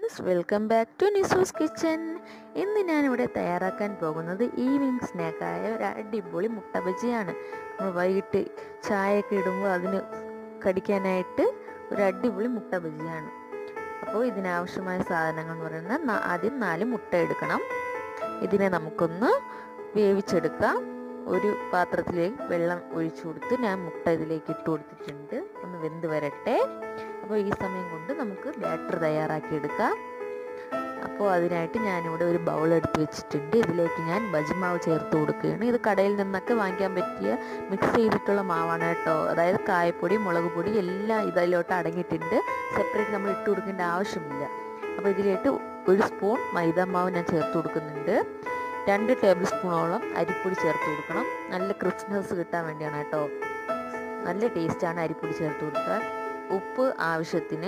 friends welcome back to Nisu's kitchen ഇന്ന് ഞാനിവിടെ തയ്യാറാക്കാൻ പോകുന്നത് ഈവനിങ് സ്നാക്കായ ഒരു അടിപൊളി മുട്ട ബജിയാണ് നമ്മൾ വൈകിട്ട് ചായയൊക്കെ ഇടുമ്പോൾ അതിന് കടിക്കാനായിട്ട് ഒരു അടിപൊളി മുട്ട ബജിയാണ് അപ്പോൾ ഇതിനാവശ്യമായ സാധനങ്ങൾ എന്ന് പറയുന്നത് ന- ആദ്യം നാല് മുട്ട എടുക്കണം ഇതിനെ നമുക്കൊന്ന് വേവിച്ചെടുക്കാം ഒരു പാത്രത്തിലേക്ക് വെള്ളം ഒഴിച്ചു കൊടുത്ത് ഞാൻ മുട്ട ഇതിലേക്ക് ഇട്ട് കൊടുത്തിട്ടുണ്ട് ഒന്ന് വെന്ത് വരട്ടെ അപ്പോൾ ഈ സമയം കൊണ്ട് നമുക്ക് ബാറ്റർ തയ്യാറാക്കി എടുക്കാം അപ്പോൾ അതിനായിട്ട് ഞാനിവിടെ ഒരു ബൗൾ എടുത്ത് വെച്ചിട്ടുണ്ട് ഇതിലേക്ക് ഞാൻ ബജിമാവ് ചേർത്ത് കൊടുക്കുകയാണ് ഇത് കടയിൽ നിന്നൊക്കെ വാങ്ങിക്കാൻ പറ്റിയ മിക്സ് ചെയ്തിട്ടുള്ള മാവാണ് കേട്ടോ അതായത് കായപ്പൊടി മുളക് പൊടി എല്ലാം ഇതിലോട്ട് അടങ്ങിയിട്ടുണ്ട് സെപ്പറേറ്റ് നമ്മൾ ഇട്ട് കൊടുക്കേണ്ട ആവശ്യമില്ല അപ്പോൾ ഇതിലേക്ക് ഒരു സ്പൂൺ മൈദ മാവ് ഞാൻ ചേർത്ത് കൊടുക്കുന്നുണ്ട് രണ്ട് ടേബിൾ സ്പൂണോളം അരിപ്പൊടി ചേർത്ത് കൊടുക്കണം നല്ല ക്രിസ്മസ് കിട്ടാൻ വേണ്ടിയാണ് കേട്ടോ നല്ല ടേസ്റ്റാണ് അരിപ്പൊടി ചേർത്ത് കൊടുക്കാൻ ഉപ്പ് ആവശ്യത്തിന്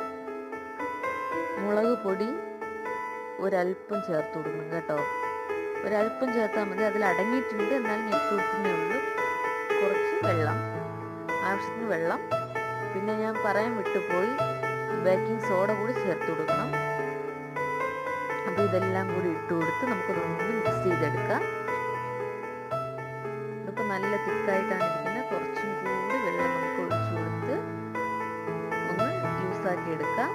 മുളക് പൊടി ഒരല്പം ചേർത്ത് കൊടുക്കണം കേട്ടോ ഒരല്പം ചേർത്താൽ മതി അതിൽ അടങ്ങിയിട്ടുണ്ട് എന്നാലും ഞാൻ ഇട്ട് കൊടുക്കുന്നേ ഉള്ളൂ കുറച്ച് വെള്ളം ആവശ്യത്തിന് വെള്ളം പിന്നെ ഞാൻ പറയാൻ വിട്ടുപോയി ബേക്കിംഗ് സോഡ കൂടി ചേർത്ത് കൊടുക്കണം അപ്പോൾ ഇതെല്ലാം കൂടി ഇട്ട് കൊടുത്ത് നമുക്കതൊന്ന് മിക്സ് ചെയ്തെടുക്കാം ഇതിപ്പോൾ നല്ല തിക്കായിട്ടാണ് ഇരിക്കുന്നത് കുറച്ചും കൂടി വെള്ളം നമുക്ക് ഒഴിച്ചു കൊടുത്ത് ഒന്ന് യൂസാക്കി എടുക്കാം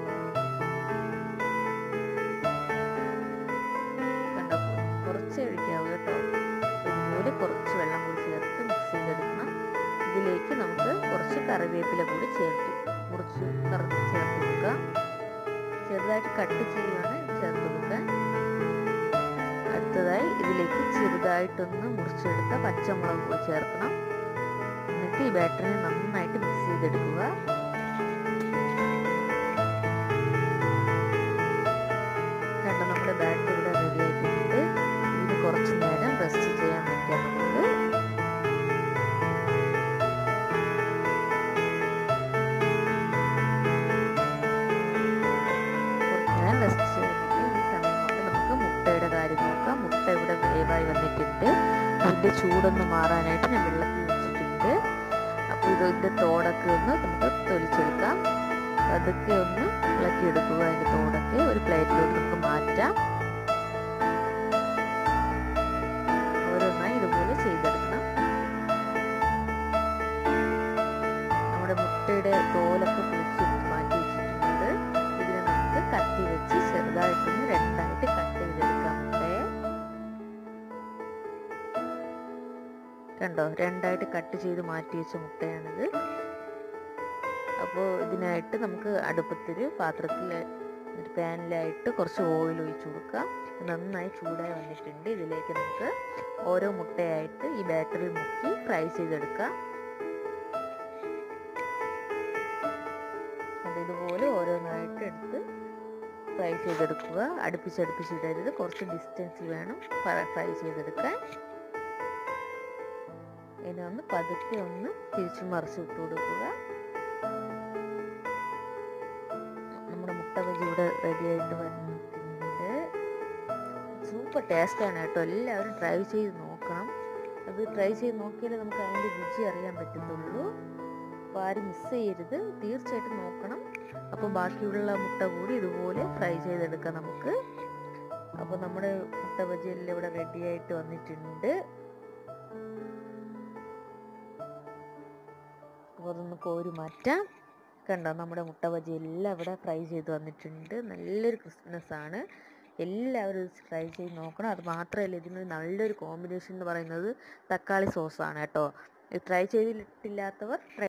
കണ്ടോ കുറച്ച് ഒഴിക്കാവൂ കേട്ടോ ഇതുപോലെ കുറച്ച് വെള്ളം കൂടി ചേർത്ത് മിക്സ് ചെയ്തെടുക്കണം ഇതിലേക്ക് നമുക്ക് കുറച്ച് കറിവേപ്പില കൂടി ചേർത്ത് കുറച്ച് കറുത്ത് ചേർത്ത് കൊടുക്കാം ചെറുതായിട്ട് കട്ട് ചെയ്യുകയാണ് ചേർത്ത് കൊടുക്കാൻ അടുത്തതായി ഇതിലേക്ക് ചെറുതായിട്ടൊന്ന് മുറിച്ചെടുത്ത പച്ചമുളക് കൂടി ചേർക്കണം എന്നിട്ട് ഈ ബാറ്ററിനെ നന്നായിട്ട് മിക്സ് ചെയ്തെടുക്കുക കണ്ടോ നമ്മുടെ ബാറ്ററി ഇവിടെ റെഡി ആയിട്ടുണ്ട് ഇതിന് കുറച്ച് നേരം റെസ്റ്റ് ചെയ്യാൻ വെക്കാം നമുക്ക് കുറച്ച് നേരം റെസ്റ്റ് ചെയ്യാൻ വെക്കാം ഈ സമയം കൊണ്ട് നമുക്ക് മുട്ടയുടെ കാര്യം നോക്കാം മുട്ട ഇവിടെ വേവായി വന്നിട്ടുണ്ട് അതിൻ്റെ ചൂടൊന്ന് മാറാനായിട്ട് ഞാൻ വെള്ളത്തിൽ വെച്ചിട്ടുണ്ട് അപ്പോൾ ഇതിൻ്റെ തോടൊക്കെ ഒന്ന് നമുക്ക് തൊലിച്ചെടുക്കാം അതൊക്കെ ഒന്ന് ഇളക്കിയെടുക്കുക അതിൻ്റെ തോടൊക്കെ ഒരു പ്ലേറ്റിലോട്ട് നമുക്ക് മാറ്റാം ഓരോന്നായി ഇതുപോലെ ചെയ്തെടുക്കണം നമ്മുടെ മുട്ടയുടെ തോലൊക്കെ പൊളിച്ചെടുത്ത് മാറ്റി വെച്ചിട്ടുണ്ട് ഇതിനെ നമുക്ക് കത്തി വെച്ച് ചെറുതായിട്ടൊന്ന് രണ്ടായിട്ട് കട്ട് ചെയ്തെടുക്കാം മുട്ടയെ കണ്ടോ രണ്ടായിട്ട് കട്ട് ചെയ്ത് മാറ്റി വെച്ച മുട്ടയാണിത് അപ്പോൾ ഇതിനായിട്ട് നമുക്ക് അടുപ്പത്തൊരു പാത്രത്തിൽ ഒരു പാനിലായിട്ട് കുറച്ച് ഓയിൽ ഒഴിച്ചു കൊടുക്കാം നന്നായി ചൂടായി വന്നിട്ടുണ്ട് ഇതിലേക്ക് നമുക്ക് ഓരോ മുട്ടയായിട്ട് ഈ ബാറ്ററിൽ മുക്കി ഫ്രൈ ചെയ്തെടുക്കാം അത് ഇതുപോലെ ഓരോന്നായിട്ട് എടുത്ത് ഫ്രൈ ചെയ്തെടുക്കുക അടുപ്പിച്ചടുപ്പിച്ചിടരുത് കുറച്ച് ഡിസ്റ്റൻസിൽ വേണം ഫ്രൈ ചെയ്തെടുക്കാൻ ഇനി ഒന്ന് പതുക്കെ ഒന്ന് തിരിച്ചു മറിച്ച് വിട്ട് കൊടുക്കുക നമ്മുടെ മുട്ട ബജി ഇവിടെ റെഡി ആയിട്ട് വന്നിട്ടുണ്ട് സൂപ്പർ ടേസ്റ്റാണ് കേട്ടോ എല്ലാവരും ട്രൈ ചെയ്ത് നോക്കണം അത് ട്രൈ ചെയ്ത് നോക്കിയാലേ നമുക്ക് അതിൻ്റെ രുചി അറിയാൻ പറ്റത്തുള്ളൂ അപ്പോൾ ആരും മിസ് ചെയ്യരുത് തീർച്ചയായിട്ടും നോക്കണം അപ്പോൾ ബാക്കിയുള്ള മുട്ട കൂടി ഇതുപോലെ ഫ്രൈ ചെയ്തെടുക്കാം നമുക്ക് അപ്പോൾ നമ്മുടെ മുട്ട ബജി എല്ലാം ഇവിടെ റെഡി ആയിട്ട് വന്നിട്ടുണ്ട് അപ്പോൾ അതൊന്ന് കോരി മാറ്റാം കണ്ടോ നമ്മുടെ മുട്ട ബജി എല്ലാം ഇവിടെ ഫ്രൈ ചെയ്ത് വന്നിട്ടുണ്ട് നല്ലൊരു ക്രിസ്മസ് ആണ് എല്ലാവരും ഇത് ട്രൈ ചെയ്ത് നോക്കണം അത് മാത്രമല്ല ഇതിന് നല്ലൊരു കോമ്പിനേഷൻ എന്ന് പറയുന്നത് തക്കാളി സോസാണ് കേട്ടോ ഇത് ട്രൈ ചെയ്തിട്ടില്ലാത്തവർ ട്രൈ